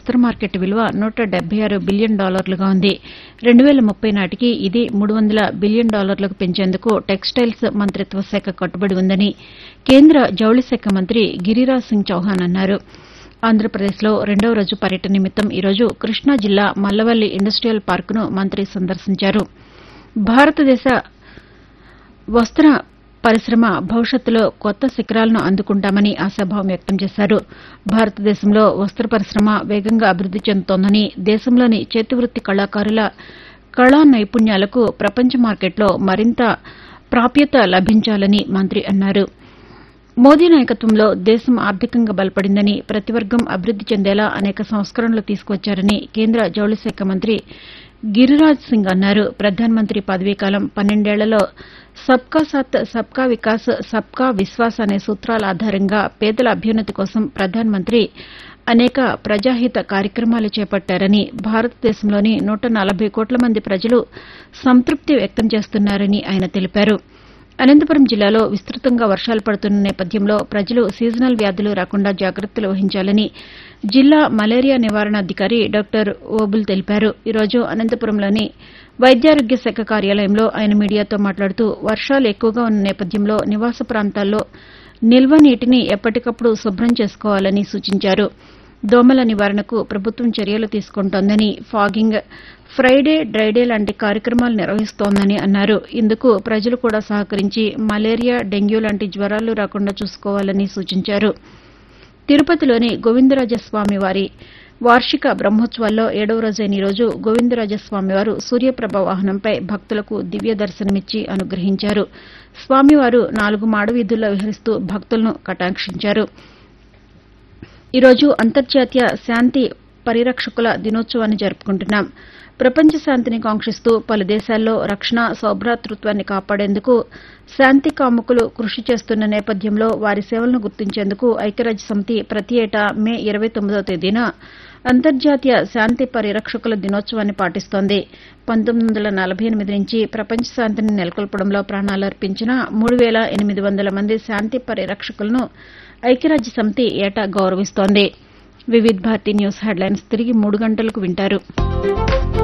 వస్త్ర మార్కెట్ విలువ నూట డెబ్బై ఆరు బిలియన్ డాలర్లుగా ఉంది రెండు వేల ముప్పై నాటికి ఇది మూడు వందల బిలియన్ డాలర్లకు పెంచేందుకు టెక్స్టైల్స్ మంత్రిత్వ శాఖ కట్టుబడి ఉందని కేంద్ర జౌళి శాఖ మంత్రి గిరిరాజ్ సింగ్ చౌహాన్ అన్నారు ఆంధ్రప్రదేశ్లో రెండవ రోజు పర్యటన నిమిత్తం ఈరోజు కృష్ణా జిల్లా మల్లవల్లి ఇండస్టియల్ పార్కును మంత్రి సందర్శించారు భారతదేశ వస్త్ర పరిశ్రమ భవిష్యత్తులో కొత్త శిఖరాలను అందుకుంటామని ఆశాభావం వ్యక్తం చేశారు భారతదేశంలో వస్త్ర పరిశ్రమ వేగంగా అభివృద్ది చెందుతోందని దేశంలోని చేతివృత్తి కళాకారుల కళా నైపుణ్యాలకు ప్రపంచ మార్కెట్లో మరింత ప్రాప్యత లభించాలని మంత్రి అన్నారు మోదీ నాయకత్వంలో దేశం ఆర్థికంగా బలపడిందని ప్రతి వర్గం అభివృద్ది చెందేలా అనేక సంస్కరణలు తీసుకువచ్చారని కేంద్ర జౌళి శాఖ మంత్రి గిరిరాజ్ సింగ్ అన్నారు ప్రధానమంత్రి పదవీకాలం పన్నెండేళ్లలో సబ్కా సాత్ సబ్కా వికాస్ సబ్కా విశ్వాస్ అనే సూత్రాల ఆధారంగా పేదల అభ్యున్నతి కోసం ప్రధానమంత్రి అనేక ప్రజాహిత కార్యక్రమాలు చేపట్టారని భారతదేశంలోని నూట నలభై కోట్ల మంది ప్రజలు సంతృప్తి వ్యక్తం చేస్తున్నారని ఆయన తెలిపారు అనంతపురం జిల్లాలో విస్తృతంగా వర్షాలు పడుతున్న నేపథ్యంలో ప్రజలు సీజనల్ వ్యాధులు రాకుండా జాగ్రత్తలు వహించాలని జిల్లా మలేరియా నివారణ అధికారి డాక్టర్ ఓబుల్ తెలిపారు ఈరోజు అనంతపురంలోని వైద్యారోగ్య శాఖ కార్యాలయంలో ఆయన మీడియాతో మాట్లాడుతూ వర్షాలు ఎక్కువగా ఉన్న నేపథ్యంలో నివాస ప్రాంతాల్లో నిల్వ నీటిని ఎప్పటికప్పుడు శుభ్రం చేసుకోవాలని సూచించారు దోమల నివారణకు ప్రభుత్వం చర్యలు తీసుకుంటోందని ఫాగింగ్ ఫ్రైడే డ్రైడే లాంటి కార్యక్రమాలు నిర్వహిస్తోందని అన్నారు ఇందుకు ప్రజలు కూడా సహకరించి మలేరియా డెంగ్యూ లాంటి జ్వరాలు రాకుండా చూసుకోవాలని సూచించారు తిరుపతిలోని గోవిందరాజస్వామి వారి వార్షిక బ్రహ్మోత్సవాల్లో ఏడవ రోజైన ఈరోజు గోవిందరాజస్వామివారు సూర్యప్రభ వాహనంపై భక్తులకు దివ్య దర్శనమిచ్చి అనుగ్రహించారు స్వామివారు నాలుగు మాడవీధుల్లో విహరిస్తూ భక్తులను కటాక్షించారు ఈరోజు అంతర్జాతీయ శాంతి పరిరక్షకుల దినోత్సవాన్ని జరుపుకుంటున్నాం ప్రపంచ శాంతిని కాంక్షిస్తూ పలు దేశాల్లో రక్షణ సౌభ్రాతృత్వాన్ని కాపాడేందుకు శాంతి కాముకులు కృషి చేస్తున్న నేపథ్యంలో వారి సేవలను గుర్తించేందుకు ఐక్యరాజ్య సమితి ప్రతి ఏటా మే ఇరవై తొమ్మిదవ తేదీన అంతర్జాతీయ శాంతి పరిరక్షకుల దినోత్సవాన్ని పాటిస్తోంది పంతొమ్మిది వందల నలభై ఎనిమిది నుంచి ప్రపంచ శాంతిని నెలకొల్పడంలో ప్రాణాలర్పించిన మూడు వేల ఎనిమిది వందల మంది శాంతి పరిరక్షకులను ఐక్యరాజ్య సమితి ఏటా గౌరవిస్తోంది వివిధ్ భారతి న్యూస్ హెడ్లైన్స్ తిరిగి మూడు గంటలకు వింటారు